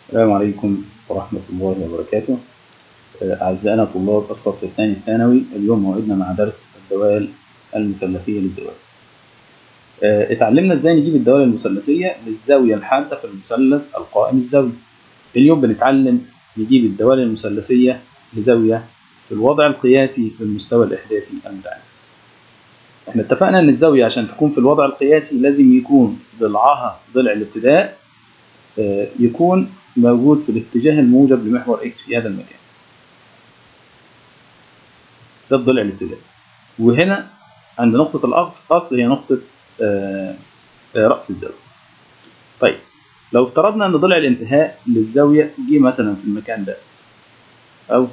السلام عليكم ورحمة الله وبركاته أعزائنا طلاب الصف الثاني الثانوي اليوم موعدنا مع درس الدوال المثلثية للزوايا اتعلمنا ازاي نجيب الدوال المثلثية للزاوية الحادة في المثلث القائم الزاوية اليوم بنتعلم نجيب الدوال المثلثية لزاوية في الوضع القياسي في المستوى الإحداثي المتعامل احنا اتفقنا ان الزاوية عشان تكون في الوضع القياسي لازم يكون ضلعها ضلع الابتداء يكون موجود في الاتجاه الموجب لمحور اكس في هذا المكان ده الضلع الابتدائي وهنا عند نقطة الأصل هي نقطة رأس الزاوية طيب لو افترضنا أن ضلع الانتهاء للزاوية جه مثلا في المكان ده أو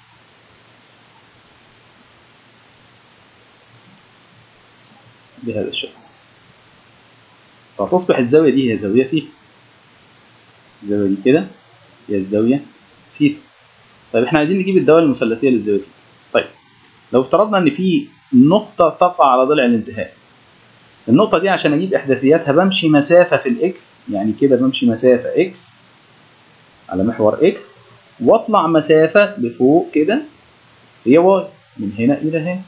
بهذا الشكل فتصبح الزاوية دي هي زاوية فيه الزاوية دي كده هي الزاوية ثيتا طيب احنا عايزين نجيب الدوال المثلثية للزاوية ثيتا طيب لو افترضنا ان في نقطة تقع على ضلع الانتهاء النقطة دي عشان اجيب احداثياتها بمشي مسافة في الاكس يعني كده بمشي مسافة اكس على محور اكس واطلع مسافة لفوق كده هي واي من هنا الى هنا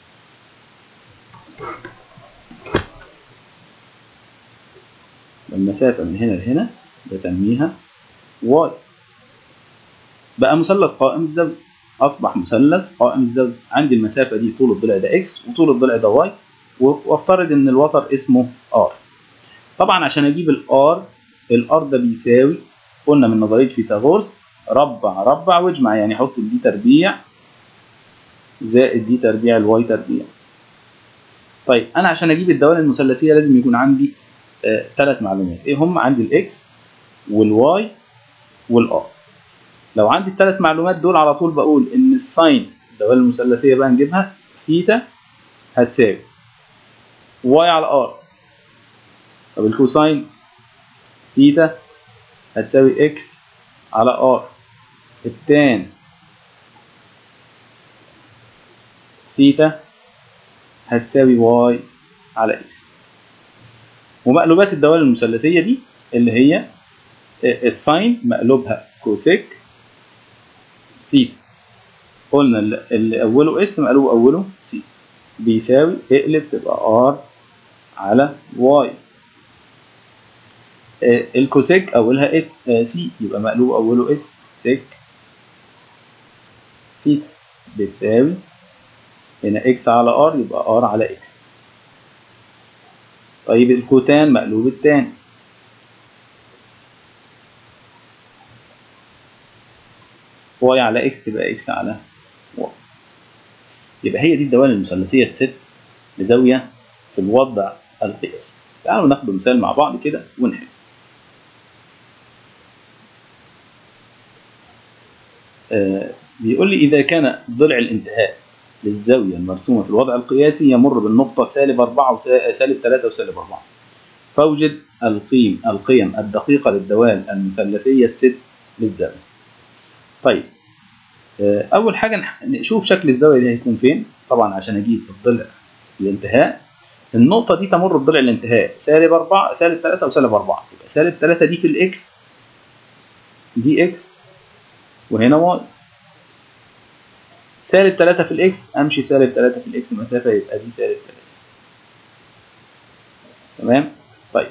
المسافة من هنا لهنا بسميها واي بقى مثلث قائم الزاوية أصبح مثلث قائم الزاوية عندي المسافة دي طول الضلع ده إكس وطول الضلع ده واي وافترض إن الوتر اسمه آر طبعا عشان أجيب الآر الآر ده بيساوي قلنا من نظرية فيثاغورس ربع ربع واجمع يعني حط دي تربيع زائد دي تربيع الواي تربيع طيب أنا عشان أجيب الدوال المثلثية لازم يكون عندي ثلاث آه معلومات إيه هم عندي الإكس والواي والآر لو عندي الثلاث معلومات دول على طول بقول ان الساين الدوال المثلثيه بقى نجيبها ثيتا هتساوي واي على ار طب الكوساين ثيتا هتساوي اكس على ار التان ثيتا هتساوي واي على اكس ومقلوبات الدوال المثلثيه دي اللي هي الساين مقلوبها كوسيك ثيتا قلنا اللي اوله اس مقلوب اوله سي بيساوي اقلب تبقى ار على واي الكوسيك اولها اس سي يبقى مقلوب اوله اس سيك ثيتا بتساوي هنا اكس على ار يبقى ار على اكس طيب الكوتان مقلوب التاني واي على اكس تبقى اكس على واي يبقى هي دي الدوال المثلثيه الست لزاويه في الوضع القياسي تعالوا ناخد مثال مع بعض كده ونحل آه بيقول لي اذا كان ضلع الانتهاء للزاويه المرسومه في الوضع القياسي يمر بالنقطه سالب 4 وسالب 3 وسالب 4 فاوجد القيم القيم الدقيقه للدوال المثلثيه الست للزاويه طيب اول حاجه نشوف شكل الزاويه دي هيكون فين طبعا عشان اجيب الضلع الانتهاء النقطه دي تمر بضلع الانتهاء سالب 4 سالب 3 وسالب 4 يبقى سالب 3 دي في الاكس دي اكس وهنا واي سالب 3 في الاكس امشي سالب 3 في الاكس مسافه يبقى دي سالب 3 تمام طيب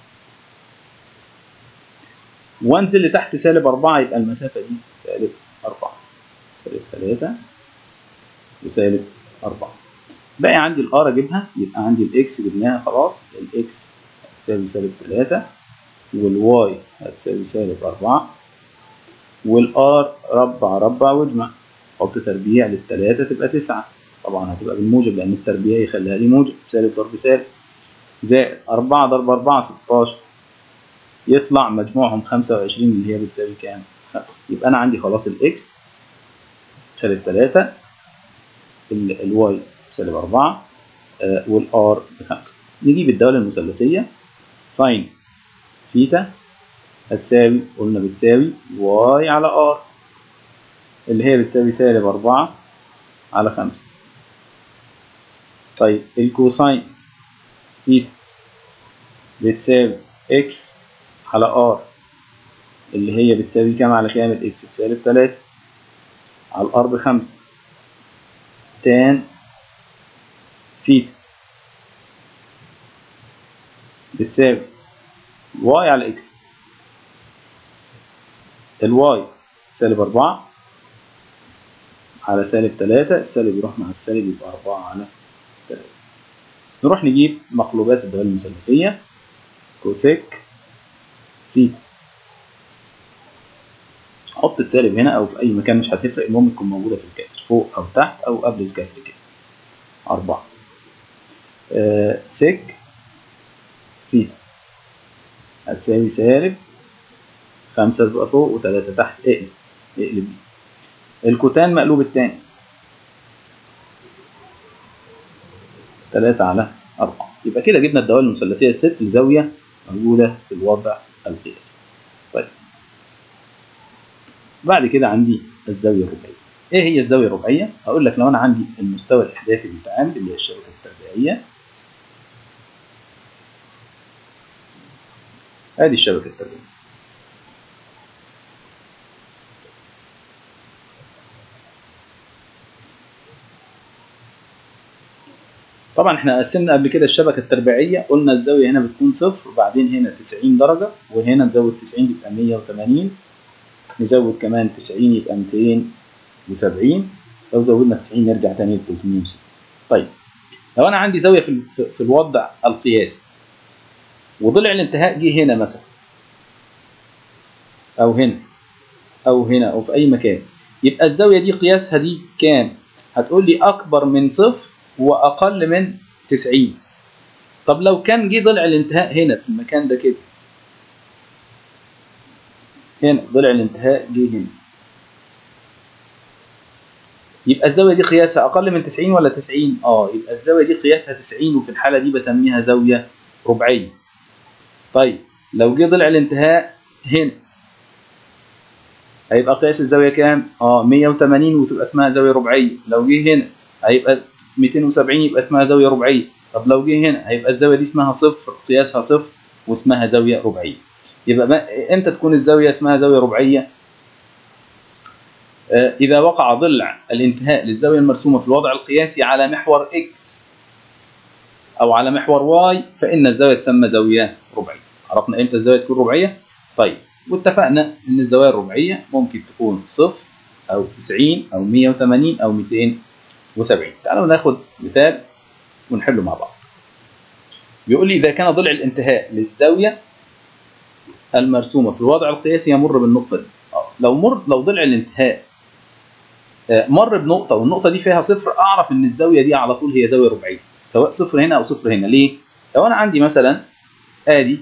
وانزل لتحت سالب 4 يبقى المسافة دي سالب 4 سالب 3 وسالب 4 باقي عندي الار اجيبها يبقى عندي الاكس جبناها خلاص الاكس هتساوي سالب 3 والواي هتساوي سالب 4 والار ربع ربع واجمع حط تربيع للثلاثة تبقى 9 طبعا هتبقى بالموجب لأن التربيع يخليها لي موجب سالب ضرب سالب زائد 4 ضرب 4 16 يطلع مجموعهم 25 اللي هي بتساوي كام؟ 5 يبقى أنا عندي خلاص الإكس سالب 3 الواي سالب 4 آه والآر بخمسة نجيب الدالة المثلثية ساين ثيتا هتساوي قلنا بتساوي واي على آر اللي هي بتساوي سالب 4 على 5 طيب الكوساين ثيتا بتساوي اكس على ار اللي هي بتساوي كام على كام الاكس بسالب 3 على الار بخمسة تان ثيتا بتساوي واي على اكس الواي سالب أربعة على سالب تلاتة السالب يروح مع السالب يبقى أربعة على تلاتة نروح نجيب مقلوبات الدوال المثلثية كوسيك ثيتا حط السالب هنا أو في أي مكان مش هتفرق المهم تكون موجودة في الكسر فوق أو تحت أو قبل الكسر كده أربعة آه سيك ثيتا هتساوي سالب خمسة تبقى فوق وتلاتة تحت اقلب اقلب دي الكوتان مقلوب التاني تلاتة على أربعة يبقى كده جبنا الدوال المثلثية الست لزاوية موجودة في الوضع القياسي طيب بعد كده عندي الزاوية الرباعية ايه هي الزاوية الرباعية؟ هقول لك لو انا عندي المستوى الإحداثي للمتعامل اللي هي الشبكة التربيعية ادي الشبكة التربيعية طبعا احنا قسمنا قبل كده الشبكة التربيعية قلنا الزاوية هنا بتكون صفر وبعدين هنا 90 درجة وهنا نزود 90 يبقى 180 نزود كمان 90 يبقى 270 لو زودنا 90 نرجع تاني ل 360 طيب لو انا عندي زاوية في, في الوضع القياسي وضلع الانتهاء جه هنا مثلا او هنا او هنا او في اي مكان يبقى الزاوية دي قياسها دي كام هتقول لي اكبر من صفر واقل من 90 طب لو كان جه ضلع الانتهاء هنا في المكان ده كده هنا ضلع الانتهاء جه هنا يبقى الزاويه دي قياسها اقل من 90 ولا 90 اه يبقى الزاويه دي قياسها 90 وفي الحاله دي بسميها زاويه رباعيه طيب لو جه ضلع الانتهاء هنا هيبقى قياس الزاويه كام اه 180 وتبقى اسمها زاويه رباعيه لو جه هنا هيبقى 270 يبقى اسمها زاويه رباعيه طب لو جه هنا هيبقى الزاويه دي اسمها صفر قياسها صفر واسمها زاويه رباعيه يبقى ما امتى تكون الزاويه اسمها زاويه رباعيه آه اذا وقع ضلع الانتهاء للزاويه المرسومه في الوضع القياسي على محور اكس او على محور واي فان الزاويه تسمى زاويه رباعيه عرفنا امتى الزاويه تكون رباعيه طيب واتفقنا ان الزوايا الرباعيه ممكن تكون صفر او 90 او 180 او 270 تعالوا ناخد مثال ونحله مع بعض بيقول لي اذا كان ضلع الانتهاء للزاويه المرسومه في الوضع القياسي يمر بالنقطه دي لو مر لو ضلع الانتهاء مر بنقطه والنقطه دي فيها صفر اعرف ان الزاويه دي على طول هي زاويه رباعيه سواء صفر هنا او صفر هنا ليه لو انا عندي مثلا ادي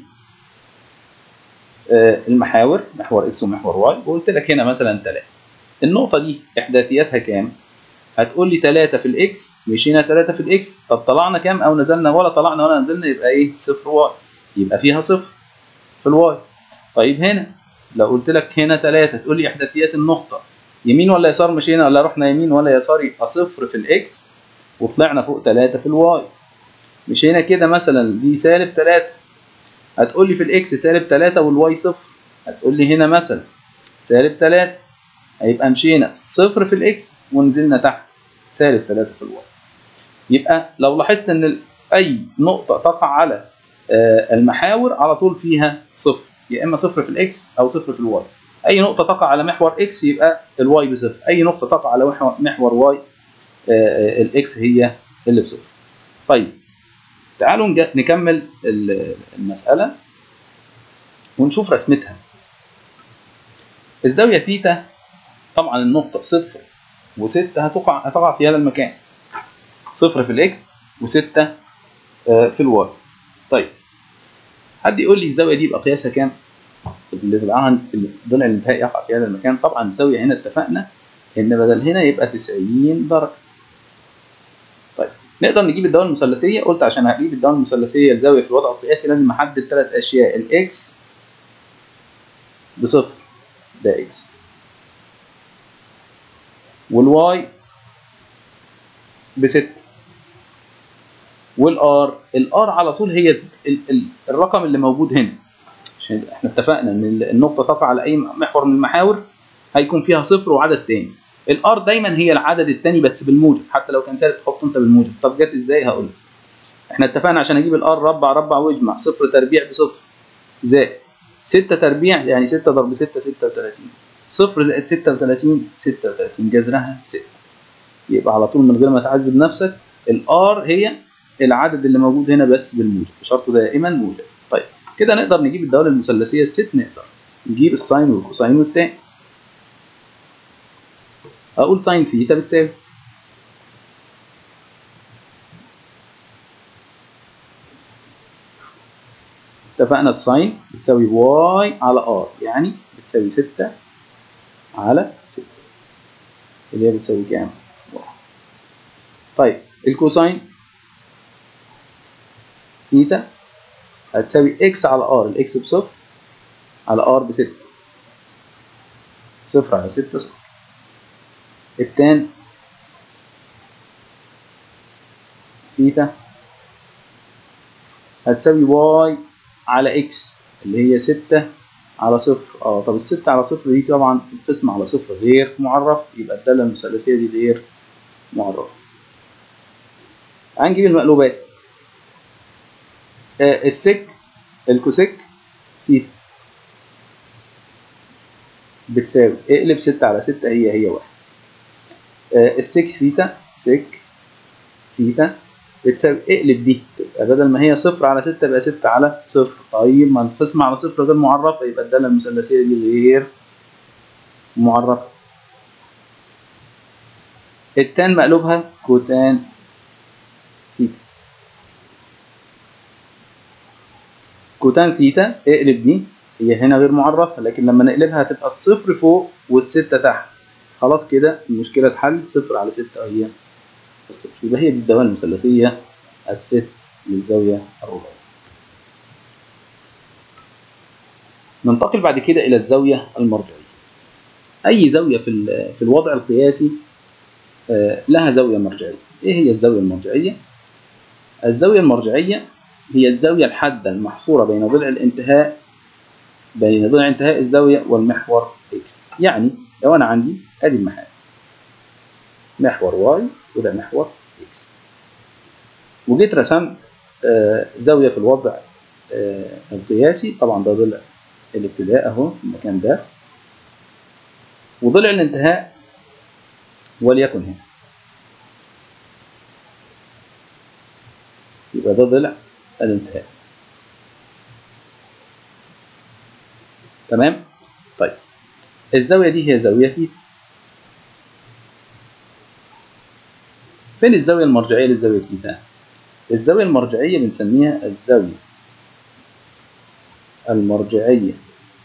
المحاور محور اكس ومحور واي وقلت لك هنا مثلا 3 النقطه دي احداثياتها كام هتقول لي 3 في الاكس مشينا 3 في الاكس طب طلعنا كام او نزلنا ولا طلعنا ولا نزلنا يبقى ايه صفر واي يبقى فيها صفر في الواي طيب هنا لو قلت لك هنا 3 تقول لي احداثيات النقطه يمين ولا يسار مشينا ولا رحنا يمين ولا يسار يبقى صفر في الاكس وطلعنا فوق 3 في الواي مشينا كده مثلا دي سالب 3 هتقول لي في الاكس سالب 3 والواي صفر هتقول لي هنا مثلا سالب 3 هيبقى مشينا صفر في الاكس ونزلنا تحت سالب 3 في الواي يبقى لو لاحظت ان اي نقطه تقع على المحاور على طول فيها صفر يا اما صفر في الاكس او صفر في الواي اي نقطه تقع على محور اكس يبقى الواي بصفر اي نقطه تقع على محور واي الاكس هي اللي بصفر طيب تعالوا نكمل المساله ونشوف رسمتها الزاويه ثيتا طبعا النقطه صفر وستة هتقع هتقع في هذا المكان صفر في الاكس وستة في الواي طيب حد يقول لي الزاويه دي يبقى قياسها كام اللي تبقى ضلع الانتهاء يقع في هذا المكان طبعا الزاويه هنا اتفقنا ان بدل هنا يبقى 90 درجه طيب نقدر نجيب الدوال المثلثيه قلت عشان هجيب الدوال المثلثيه الزاويه في الوضع القياسي لازم احدد ثلاث اشياء الاكس بصفر ده اكس والواي بستة والار الار على طول هي ال ال الرقم اللي موجود هنا عشان احنا اتفقنا ان النقطه تقع على اي محور من المحاور هيكون فيها صفر وعدد تاني الار دايما هي العدد التاني بس بالموجب حتى لو كان سالب تحطه انت بالموجب طب جت ازاي هقول لك احنا اتفقنا عشان اجيب الار ربع ربع واجمع صفر تربيع بصفر زائد 6 تربيع يعني 6 ضرب 6 36 صفر زائد 36 36 جذرها 6 يبقى على طول من غير ما تعذب نفسك الار هي العدد اللي موجود هنا بس بالموجب شرطه دائما موجب طيب كده نقدر نجيب الدوال المثلثيه الست نقدر نجيب الساين والكوساين والتان اقول ساين ثيتا بتساوي اتفقنا الساين بتساوي واي على ار يعني بتساوي 6 على 6 اللي هي بتساوي كام؟ واحد طيب الكوساين ثيتا هتساوي اكس على ار الاكس بصفر على ار بستة صفر على ستة صفر التان ثيتا هتساوي واي على اكس اللي هي ستة على صفر اه طب الستة على صفر دي طبعا القسم على صفر غير معرف يبقى الدالة المثلثية دي غير معرفة هنجيب المقلوبات آه السك الكوسك ثيتا بتساوي اقلب ستة على ستة هي هي واحد آه السك ثيتا سك ثيتا بتساوي اقلب دي تبقى بدل ما هي صفر على ستة يبقى ستة على صفر طيب ما القسم على صفر غير معرفة يبقى الدالة المثلثية دي غير معرفة التان مقلوبها كوتان ثيتا كوتان ثيتا اقلب دي هي هنا غير معرفة لكن لما نقلبها هتبقى الصفر فوق والستة تحت خلاص كده المشكلة اتحلت صفر على ستة وهي الصفر يبقى هي دي الدوال المثلثية الست للزاوية الرباعية ننتقل بعد كده إلى الزاوية المرجعية أي زاوية في, في الوضع القياسي لها زاوية مرجعية إيه هي الزاوية المرجعية؟ الزاوية المرجعية هي الزاوية الحادة المحصورة بين ضلع الانتهاء بين ضلع انتهاء الزاوية والمحور X يعني لو أنا عندي أدي المحاور محور Y وده محور X وجيت رسمت زاوية في الوضع القياسي طبعا ده ضلع الابتداء اهو في المكان ده وضلع الانتهاء وليكن هنا يبقى ده ضلع الانتهاء تمام طيب الزاوية دي هي زاوية ثيتا فين الزاوية المرجعية للزاوية ثيتا؟ الزاوية المرجعية بنسميها الزاوية المرجعية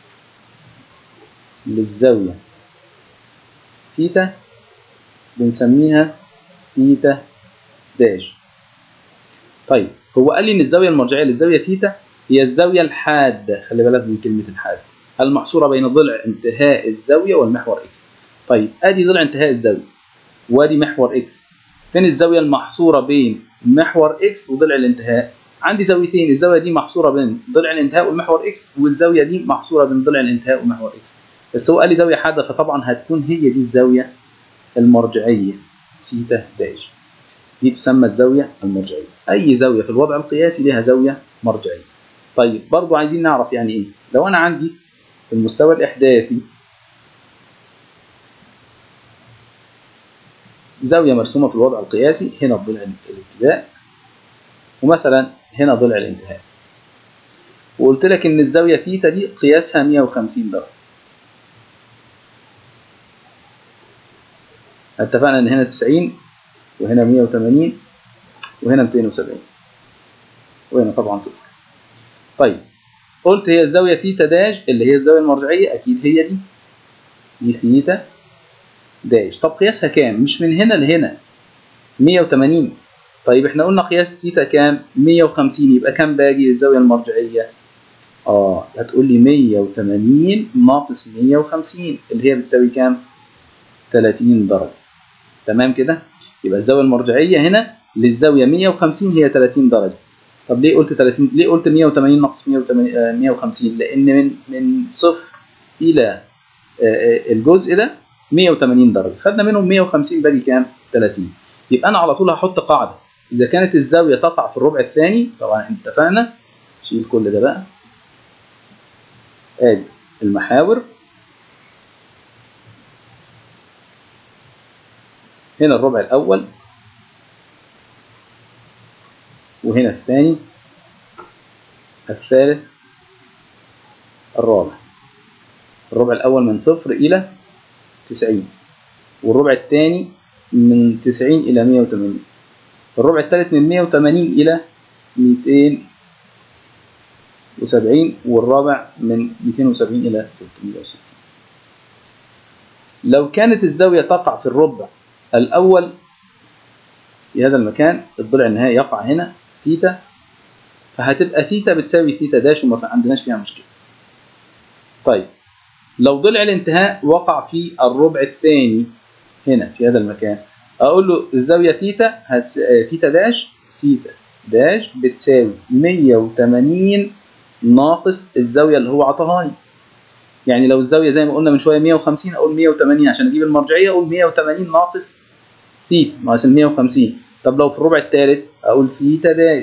للزاوية ثيتا بنسميها ثيتا داش طيب هو قال لي ان الزاوية المرجعية للزاوية ثيتا هي الزاوية الحادة خلي بالك من كلمة الحادة المحصورة بين ضلع انتهاء الزاوية والمحور اكس طيب ادي ضلع انتهاء الزاوية وادي محور اكس فين الزاوية المحصورة بين محور اكس وضلع الانتهاء عندي زاويتين الزاوية دي محصورة بين ضلع الانتهاء والمحور اكس والزاوية دي محصورة بين ضلع الانتهاء ومحور اكس بس هو قال لي زاوية حادة فطبعا هتكون هي دي الزاوية المرجعية سيتا داش دي تسمى الزاوية المرجعية أي زاوية في الوضع القياسي لها زاوية مرجعية طيب برضو عايزين نعرف يعني إيه لو أنا عندي في المستوى الإحداثي زاوية مرسومة في الوضع القياسي هنا ضلع الابتداء ومثلا هنا ضلع الانتهاء وقلت لك ان الزاوية ثيتا دي قياسها 150 درجة اتفقنا ان هنا 90 وهنا 180 وهنا 270 وهنا طبعا صفر طيب قلت هي الزاوية ثيتا داش اللي هي الزاوية المرجعية اكيد هي دي دي ثيتا داش طب قياسها كام مش من هنا لهنا 180 طيب احنا قلنا قياس ثيتا كام 150 يبقى كام باجي للزاويه المرجعيه اه هتقول لي 180 ناقص 150 اللي هي بتساوي كام 30 درجه تمام كده يبقى الزاويه المرجعيه هنا للزاويه 150 هي 30 درجه طب ليه قلت 30 ليه قلت 180 ناقص 180 آه، 150 لان من من صفر الى آه، آه، الجزء ده 180 درجه خدنا منهم 150 باقي كام 30 يبقى انا على طول هحط قاعده اذا كانت الزاويه تقع في الربع الثاني طبعا احنا اتفقنا شيل كل ده بقى ادي المحاور هنا الربع الاول وهنا الثاني الثالث الرابع الربع الأول من صفر إلى تسعين والربع الثاني من تسعين إلى مية وتمانين الربع الثالث من مية وتمانين إلى ميتين وسبعين والرابع من ميتين وسبعين إلى تلتمية وستين لو كانت الزاوية تقع في الربع الأول في هذا المكان الضلع النهائي يقع هنا ثيتا فهتبقى ثيتا بتساوي ثيتا داش وما عندناش فيها مشكلة. طيب لو ضلع الانتهاء وقع في الربع الثاني هنا في هذا المكان اقول له الزاوية ثيتا هت... ثيتا داش ثيتا داش بتساوي 180 ناقص الزاوية اللي هو عطاها لي. يعني لو الزاوية زي ما قلنا من شوية 150 اقول 180 عشان اجيب المرجعية اقول 180 ناقص ثيتا ناقص ال 150 طب لو في الربع الثالث اقول ثيتا داش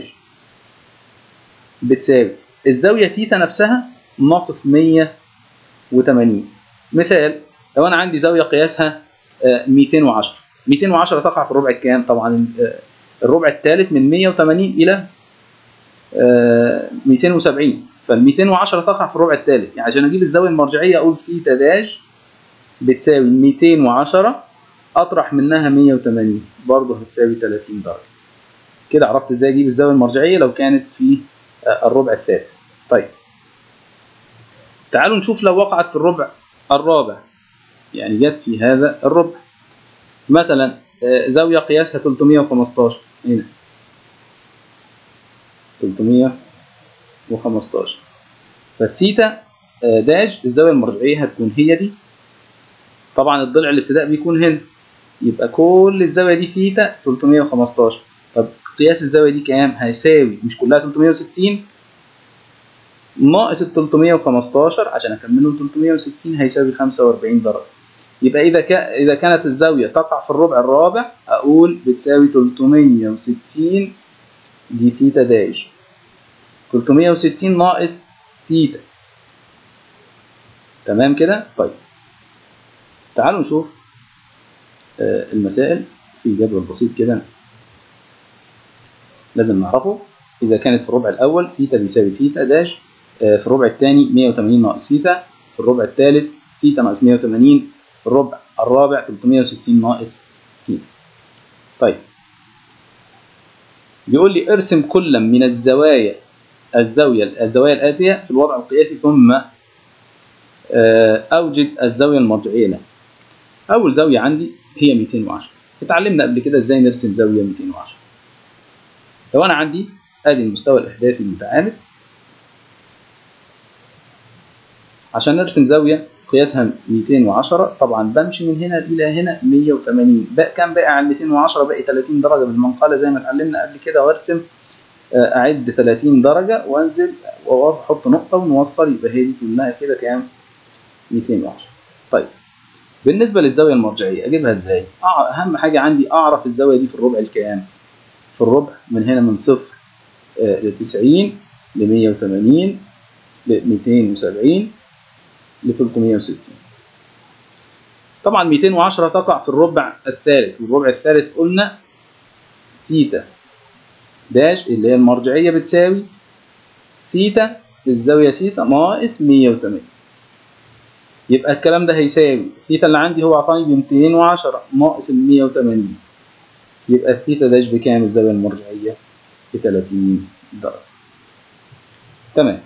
بتساوي الزاوية ثيتا نفسها ناقص 180 مثال لو انا عندي زاوية قياسها آه، 210 210 تقع في الربع الكام طبعا آه، الربع الثالث من 180 الى آه، 270 فال 210 تقع في الربع الثالث يعني عشان اجيب الزاوية المرجعية اقول ثيتا داش بتساوي 210 اطرح منها 180 برضه هتساوي 30 درجة كده عرفت ازاي اجيب الزاوية المرجعية لو كانت في آه، الربع الثالث طيب تعالوا نشوف لو وقعت في الربع الرابع يعني جت في هذا الربع مثلا آه، زاوية قياسها 315 هنا 315 فالثيتا آه، داش الزاوية المرجعية هتكون هي دي طبعا الضلع الابتداء بيكون هنا يبقى كل الزاوية دي ثيتا 315 طب قياس الزاوية دي كام؟ هيساوي مش كلها 360 ناقص ال 315 عشان اكملهم 360 هيساوي 45 درجة يبقى إذا كا إذا كانت الزاوية تقع في الربع الرابع أقول بتساوي 360 دي ثيتا داش 360 ناقص ثيتا تمام كده؟ طيب تعالوا نشوف آه، المسائل في جدول بسيط كده لازم نعرفه إذا كانت في الربع الأول ثيتا بيساوي ثيتا داش آه، في الربع الثاني 180 ناقص ثيتا في الربع الثالث ثيتا ناقص 180 في الربع الرابع 360 ناقص ثيتا طيب بيقول لي ارسم كل من الزوايا الزاوية الزوايا الآتية في الوضع القياسي ثم آه، أوجد الزاوية المرجعية لها أول زاوية عندي هي 210 اتعلمنا قبل كده ازاي نرسم زاوية 210 لو أنا عندي أدي المستوى الإحداثي المتعامد عشان نرسم زاوية قياسها 210 طبعا بمشي من هنا إلى هنا 180 بقى كام باقي على 210 باقي 30 درجة بالمنقلة زي ما اتعلمنا قبل كده وارسم آه، أعد 30 درجة وأنزل وأحط نقطة ونوصل يبقى هي دي كلها كده كام 210 طيب بالنسبة للزاوية المرجعية أجيبها إزاي؟ أع- أهم حاجة عندي أعرف الزاوية دي في الربع الكام؟ في الربع من هنا من صفر ل 90 ل 180 ل 270 ل 360 طبعا 210 تقع في الربع الثالث والربع الثالث قلنا ثيتا داش اللي هي المرجعية بتساوي ثيتا الزاوية ثيتا ناقص 180 يبقى الكلام ده هيساوي الثيتا اللي عندي هو عطاني ب 210 ناقص ال 180 يبقى الثيتا داش بكام الزاوية المرجعية؟ ب 30 درجة تمام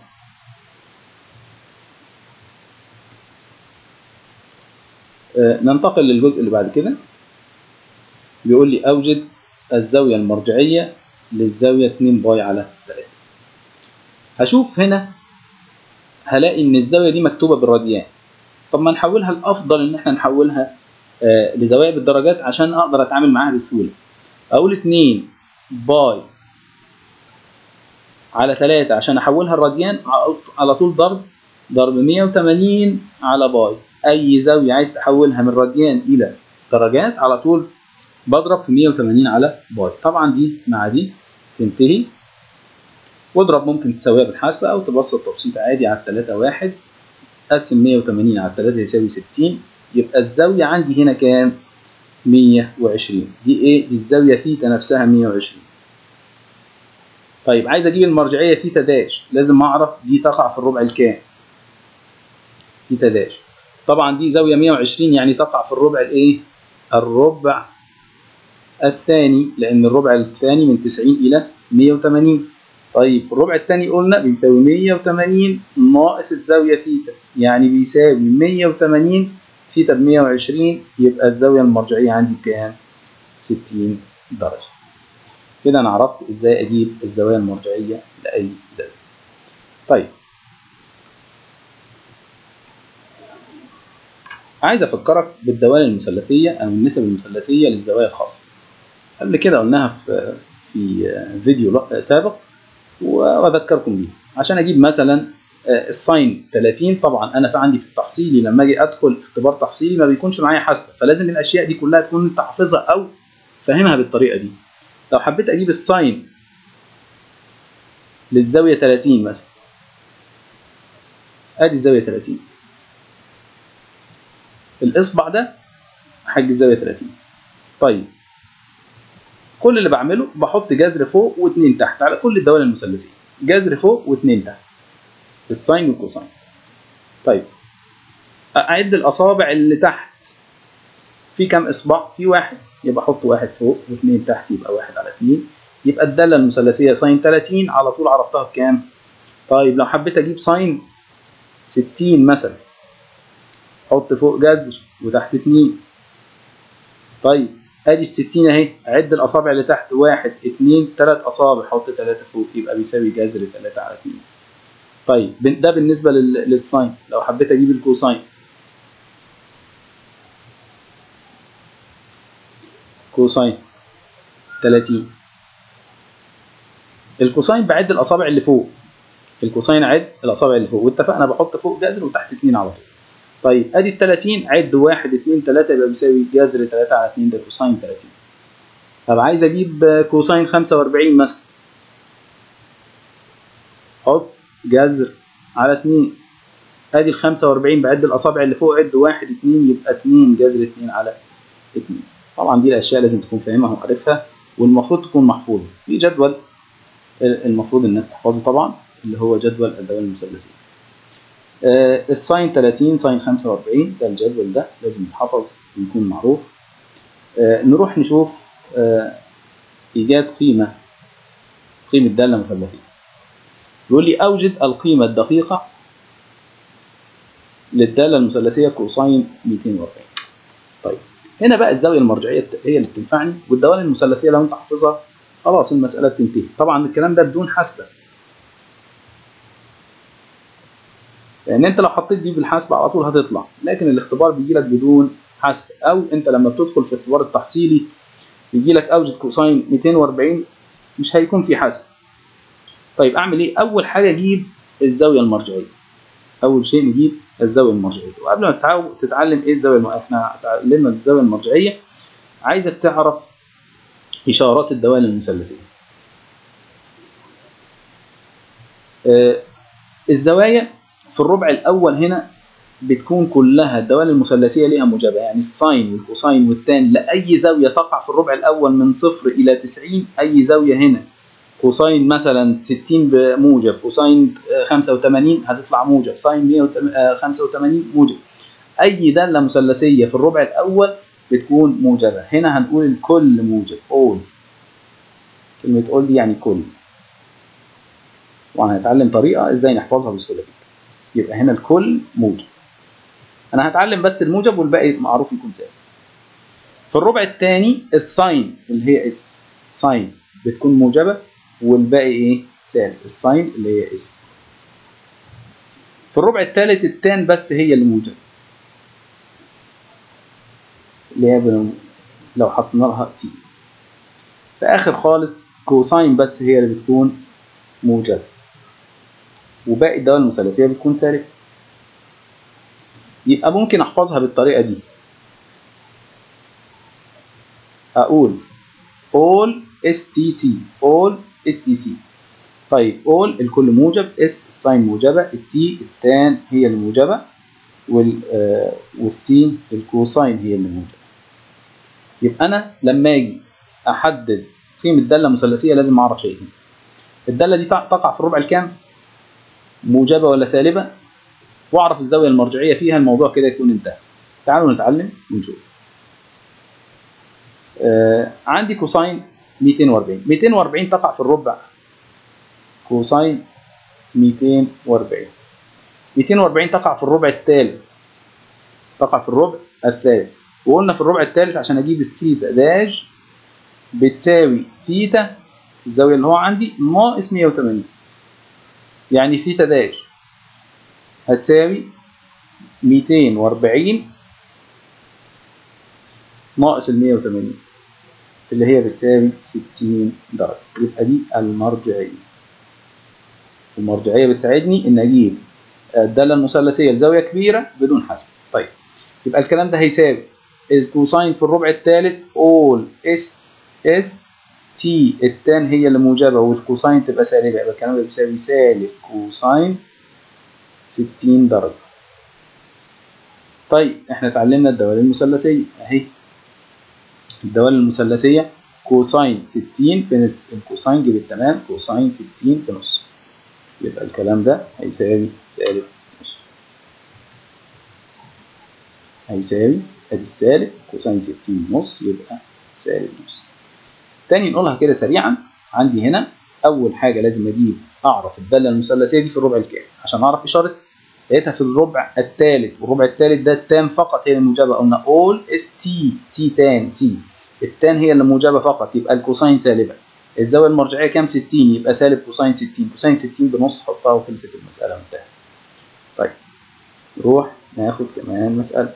آه، ننتقل للجزء اللي بعد كده بيقول لي أوجد الزاوية المرجعية للزاوية 2 باي على 3 هشوف هنا هلاقي إن الزاوية دي مكتوبة بالراديان طب ما نحولها الأفضل إن إحنا نحولها آه، لزوايا بالدرجات عشان أقدر أتعامل معاها بسهولة أقول 2 باي على 3 عشان احولها الراديان على طول ضرب ضرب 180 على باي اي زاويه عايز تحولها من راديان الى درجات على طول بضرب في 180 على باي طبعا دي مع دي تنتهي واضرب ممكن تساويها بالحاسبة أو تبسط تبسيط عادي على 3 واحد قسم 180 على 3 يساوي 60 يبقى الزاوية عندي هنا كام؟ 120 دي إيه؟ دي الزاوية تيتا نفسها 120 طيب عايز أجيب المرجعية تيتا داش لازم أعرف دي تقع في الربع الكام؟ تيتا داش طبعا دي زاوية 120 يعني تقع في الربع الإيه؟ الربع الثاني لأن الربع الثاني من 90 إلى 180 طيب الربع الثاني قلنا بيساوي 180 ناقص الزاوية تيتا يعني بيساوي 180 تيتا ب 120 يبقى الزاوية المرجعية عندي بكام؟ 60 درجة كده أنا عرفت إزاي أجيب الزوايا المرجعية لأي زاوية طيب عايز أفكرك بالدوال المثلثية أو النسب المثلثية للزوايا الخاصة قبل كده قلناها في في فيديو سابق واذكركم بيه عشان اجيب مثلا الساين 30 طبعا انا في عندي في التحصيلي لما اجي ادخل اختبار تحصيلي ما بيكونش معايا حاسبه فلازم الاشياء دي كلها تكون انت حافظها او فاهمها بالطريقه دي لو حبيت اجيب الساين للزاويه 30 مثلا ادي الزاويه 30 الاصبع ده حق الزاويه 30 طيب كل اللي بعمله بحط جذر فوق واثنين تحت على كل الدوال المثلثيه جذر فوق واثنين تحت الساين والكوساين طيب اعد الاصابع اللي تحت في كام اصبع في واحد يبقى احط واحد فوق واثنين تحت يبقى واحد على اثنين يبقى الداله المثلثيه ساين 30 على طول عرفتها بكام طيب لو حبيت اجيب ساين 60 مثلا احط فوق جذر وتحت اثنين طيب ادي ال 60 اهي عد الاصابع اللي تحت واحد اثنين ثلاث اصابع حط ثلاثه فوق يبقى بيساوي جذر 3 على 2 طيب ده بالنسبه للساين لو حبيت اجيب الكوساين كوساين 30 الكوساين بعد الاصابع اللي فوق الكوساين عد الاصابع اللي فوق واتفقنا بحط فوق جذر وتحت 2 على طول طيب ادي ال 30 عد 1 2 3 يبقى بيساوي جذر 3 على 2 ده كوساين 30 طب عايز اجيب كوساين 45 مثلا حط جذر على 2 ادي ال 45 بعد الاصابع اللي فوق عد 1 2 يبقى 2 جذر 2 على 2 طبعا دي الاشياء لازم تكون فاهمها وعارفها والمفروض تكون محفوظه في جدول المفروض الناس تحفظه طبعا اللي هو جدول الدوال المثلثيه آه الساين 30 ساين 45 ده الجدول ده لازم يتحفظ ويكون معروف آه نروح نشوف آه ايجاد قيمه قيمه داله مثلثيه يقول لي اوجد القيمه الدقيقه للداله المثلثيه كوساين 240 طيب هنا بقى الزاويه المرجعيه هي اللي بتنفعني والدوال المثلثيه لو انت حافظها خلاص المساله بتنتهي طبعا الكلام ده بدون حسبه لان انت لو حطيت دي بالحاسبه على طول هتطلع لكن الاختبار بيجي لك بدون حسب او انت لما بتدخل في الاختبار التحصيلي بيجي لك اوجد كوساين 240 مش هيكون في حسب طيب اعمل ايه اول حاجه اجيب الزاويه المرجعيه اول شيء نجيب الزاويه المرجعيه وقبل ما تتعلم ايه الزاويه الم... احنا اتعلمنا الزاويه المرجعيه عايزك تعرف اشارات الدوال المثلثيه آه الزوايا في الربع الاول هنا بتكون كلها الدوال المثلثيه ليها موجبه يعني الساين والكوساين والتان لاي زاويه تقع في الربع الاول من صفر الى 90 اي زاويه هنا كوساين مثلا 60 بموجب كوساين 85 هتطلع موجب ساين 185 موجب اي داله مثلثيه في الربع الاول بتكون موجبه هنا هنقول الكل موجب اول كلمه اول دي يعني كل وهنتعلم طريقه ازاي نحفظها بسهوله جدا يبقى هنا الكل موجب انا هتعلم بس الموجب والباقي معروف يكون ثابت في الربع الثاني الساين اللي هي اس ساين بتكون موجبه والباقي ايه سالب الساين اللي هي اس في الربع الثالث التان بس هي اللي موجبه اللي هي لو حطينا لها تي في اخر خالص كوساين بس هي اللي بتكون موجبة وباقي الدوال المثلثية بتكون سالبة يبقى ممكن أحفظها بالطريقة دي أقول all STC all STC طيب all الكل موجب S الساين موجبة التي التان هي الموجبة وال آه والسي الكوساين هي اللي موجبة يبقى أنا لما أجي أحدد قيمة دالة مثلثية لازم أعرف شيئين الدالة دي تقع في الربع الكام؟ موجبة ولا سالبة؟ وأعرف الزاوية المرجعية فيها الموضوع كده يكون انتهى. تعالوا نتعلم ونشوف. آه عندي كوساين 240 240 تقع في الربع كوساين 240 240 تقع في الربع الثالث تقع في الربع الثالث وقلنا في الربع الثالث عشان اجيب السيتا داش بتساوي ثيتا الزاويه اللي هو عندي ناقص 180 يعني ثيتا داش هتساوي 240 ناقص ال 180 اللي هي بتساوي 60 درجة يبقى دي المرجعية المرجعية بتساعدني إن أجيب الدالة المثلثية لزاوية كبيرة بدون حسب طيب يبقى الكلام ده هيساوي الكوساين في الربع الثالث all اس اس تي التان هي اللي موجبة والكوساين تبقى سالبة يبقى الكلام ده بيساوي سالب كوساين 60 درجة طيب احنا اتعلمنا الدوال المثلثية اهي الدوال المثلثية كوساين 60 في نص الكوساين جيب التمام كوساين 60 في نص يبقى الكلام ده هيساوي سالب نص هيساوي ادي السالب كوساين 60 نص يبقى سالب نص تاني نقولها كده سريعا عندي هنا اول حاجه لازم اجيب اعرف الداله المثلثيه دي في الربع الكام عشان اعرف اشاره لقيتها في الربع الثالث والربع الثالث ده التان فقط هي الموجبه قلنا اول اس تي تي تان سي التان هي اللي موجبه فقط يبقى الكوساين سالبه الزاويه المرجعيه كام 60 يبقى سالب كوساين 60 كوساين 60 بنص حطها وخلصت المساله انتهت طيب نروح ناخد كمان مساله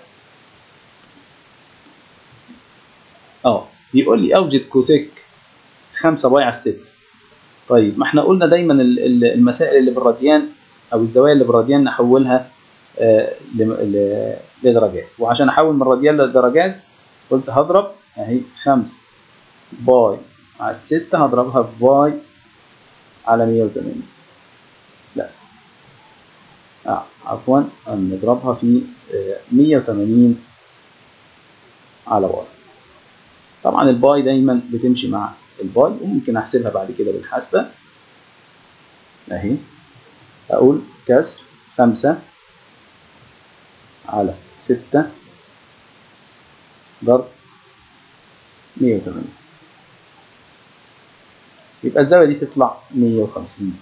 اه بيقول لي اوجد كوسيك 5 باي على 6 طيب ما احنا قلنا دايما المسائل اللي بالراديان او الزوايا اللي بالراديان نحولها آه لدرجات وعشان احول من الراديان لدرجات قلت هضرب اهي 5 باي على الستة هضربها في باي على 180 لا آه عفوا نضربها في آه 180 على باي طبعا الباي دايما بتمشي مع الباي وممكن احسبها بعد كده بالحاسبة اهي اقول كسر خمسة على ستة ضرب مية وتمانين يبقى الزاوية دي تطلع مية وخمسين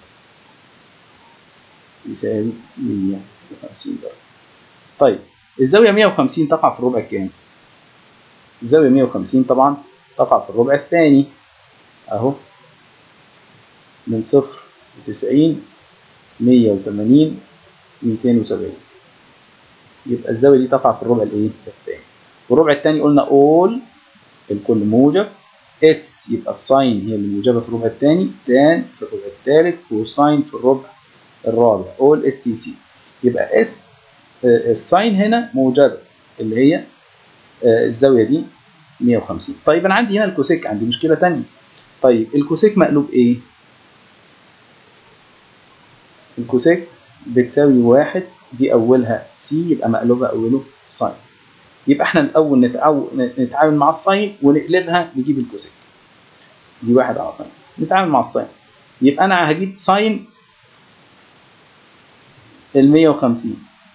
يساوي مية وخمسين درجة طيب الزاوية مية وخمسين تقع في الربع الكام؟ الزاوية 150 طبعا تقع في الربع الثاني اهو من صفر لتسعين مية وتمانين ميتين وسبعين يبقى الزاوية دي تقع في الربع الايه الثاني والربع الثاني قلنا all الكل موجب اس يبقى الساين هي اللي موجبة في الربع الثاني تان في الربع الثالث كوساين في الربع الرابع all اس تي سي يبقى اس الساين هنا موجبة اللي هي الزاوية دي 150 طيب أنا عندي هنا الكوسيك عندي مشكلة تانية طيب الكوسيك مقلوب إيه؟ الكوسيك بتساوي واحد دي أولها سي يبقى مقلوبها أوله ساين يبقى احنا الأول نتعاون نتعامل مع الساين ونقلبها نجيب الكوسيك دي واحد على ساين نتعامل مع الساين يبقى أنا هجيب ساين ال 150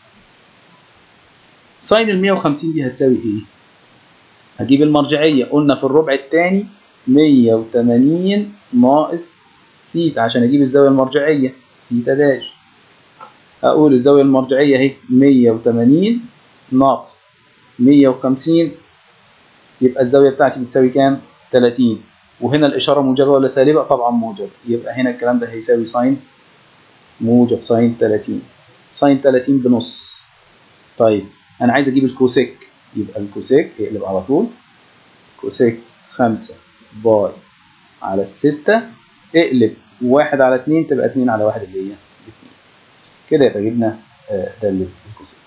ساين ال 150 دي هتساوي ايه؟ هجيب المرجعية قلنا في الربع الثاني 180 ناقص ثيتا عشان اجيب الزاوية المرجعية ثيتا داش اقول الزاوية المرجعية اهي 180 ناقص 150 يبقى الزاوية بتاعتي بتساوي كام؟ 30 وهنا الإشارة موجبة ولا سالبة؟ طبعا موجبة يبقى هنا الكلام ده هيساوي ساين موجب ساين 30 ساين 30 بنص طيب انا عايز اجيب الكوسيك يبقى الكوسيك اقلب على طول كوسيك 5 باي على الستة اقلب وواحد على اتنين تبقى اتنين على واحد اللي هي اتنين كده يبقى جبنا آه، دالة الكوسيك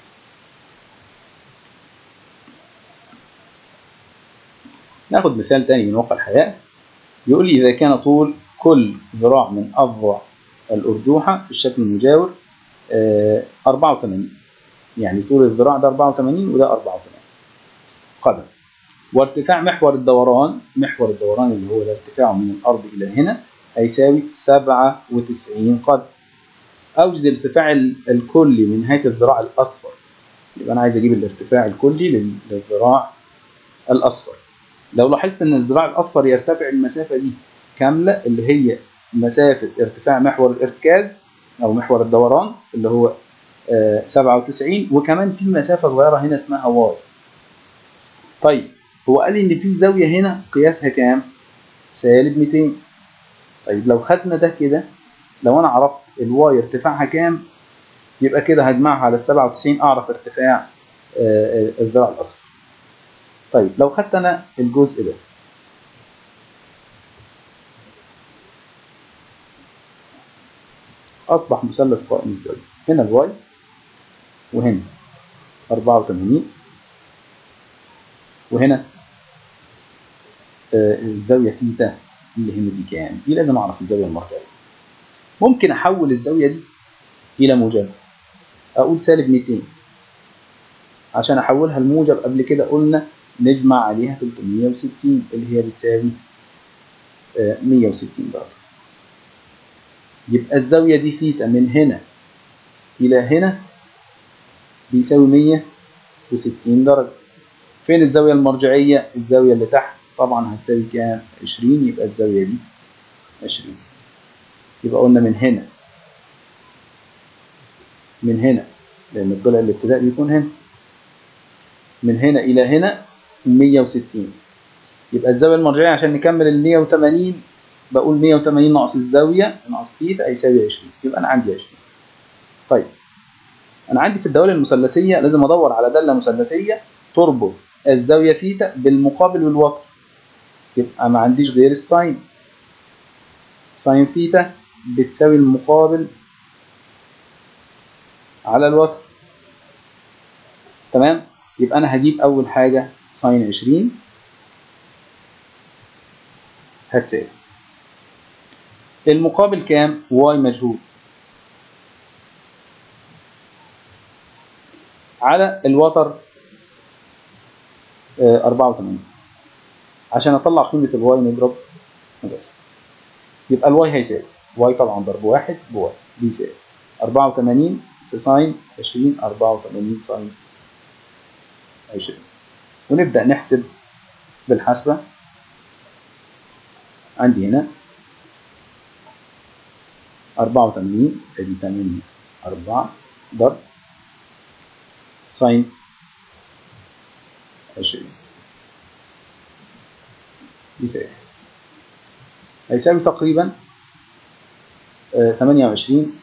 ناخد مثال تاني من واقع الحياة يقول لي إذا كان طول كل ذراع من أضلع الأرجوحة في الشكل المجاور آه، 84 يعني طول الذراع ده 84 وده 84 قدم وارتفاع محور الدوران محور الدوران اللي هو الارتفاع من الأرض إلى هنا هيساوي 97 قدم أوجد الارتفاع ال- الكلي من نهاية الذراع الأصفر يبقى أنا عايز أجيب الارتفاع الكلي لل- للذراع الأصفر لو لاحظت ان الذراع الاصفر يرتفع المسافه دي كامله اللي هي مسافه ارتفاع محور الارتكاز او محور الدوران اللي هو آه، 97 وكمان في مسافه صغيره هنا اسمها واي طيب هو قال لي ان في زاويه هنا قياسها كام سالب 200 طيب لو خدنا ده كده لو انا عرفت الواي ارتفاعها كام يبقى كده هجمعها على ال 97 اعرف ارتفاع آه، آه، الذراع الاصفر طيب لو خدت انا الجزء ده اصبح مثلث قائم الزاويه هنا الواي وهنا 84 وهنا آه، الزاويه ثيتا اللي هنا دي كام دي لازم اعرف الزاويه المرجعيه ممكن احول الزاويه دي الى موجب اقول سالب 200 عشان احولها لموجب قبل كده قلنا نجمع عليها 360 اللي هي بتساوي آه، 160 درجة يبقى الزاوية دي ثيتا من هنا إلى هنا بيساوي 160 درجة فين الزاوية المرجعية؟ الزاوية اللي تحت طبعا هتساوي كام؟ 20 يبقى الزاوية دي 20 يبقى قلنا من هنا من هنا لأن الضلع الابتدائي بيكون هنا من هنا إلى هنا 160 يبقى الزاوية المرجعية عشان نكمل ال 180 بقول 180 ناقص الزاوية ناقص ثيتا هيساوي 20 يبقى أنا عندي 20 طيب أنا عندي في الدوائر المثلثية لازم أدور على دالة مثلثية تربط الزاوية ثيتا بالمقابل والوتر يبقى ما عنديش غير الساين ساين ثيتا بتساوي المقابل على الوتر تمام يبقى انا هجيب اول حاجه ساين 20 هتساوي المقابل كام واي مجهول على الوتر آه، 84 عشان اطلع قيمه الواي نضرب بس يبقى الواي هيساوي واي طبعا ضرب واحد بواي بيساوي 84 في ساين 20 84 ساين 20 ونبدأ نحسب بالحسبة عندي هنا 84 ادي 8 4 ضرب ساين 20 يساوي هيساوي تقريبا آه، 28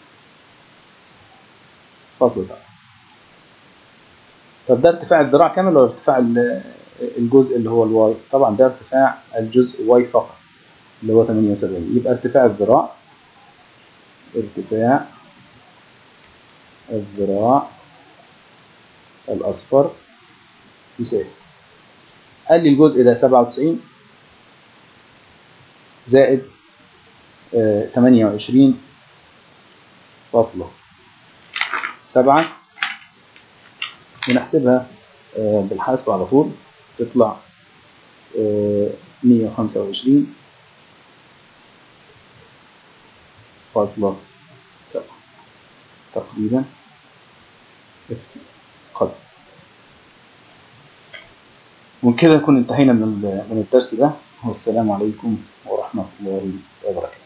فاصلة سبعة طب ده ارتفاع الذراع كامل ولا ارتفاع ال- الجزء اللي هو الواي طبعا ده ارتفاع الجزء واي فقط اللي هو 78 يبقى ارتفاع الذراع ارتفاع الذراع الأصفر يساوي قال لي الجزء ده 97 زائد آه، 28 فاصلة سبعة ونحسبها آه، بالحاسب على طول تطلع آه، 125 فاصلة سبعة تقريبا قدر وكده نكون انتهينا من ال- من الدرس ده والسلام عليكم ورحمة الله وبركاته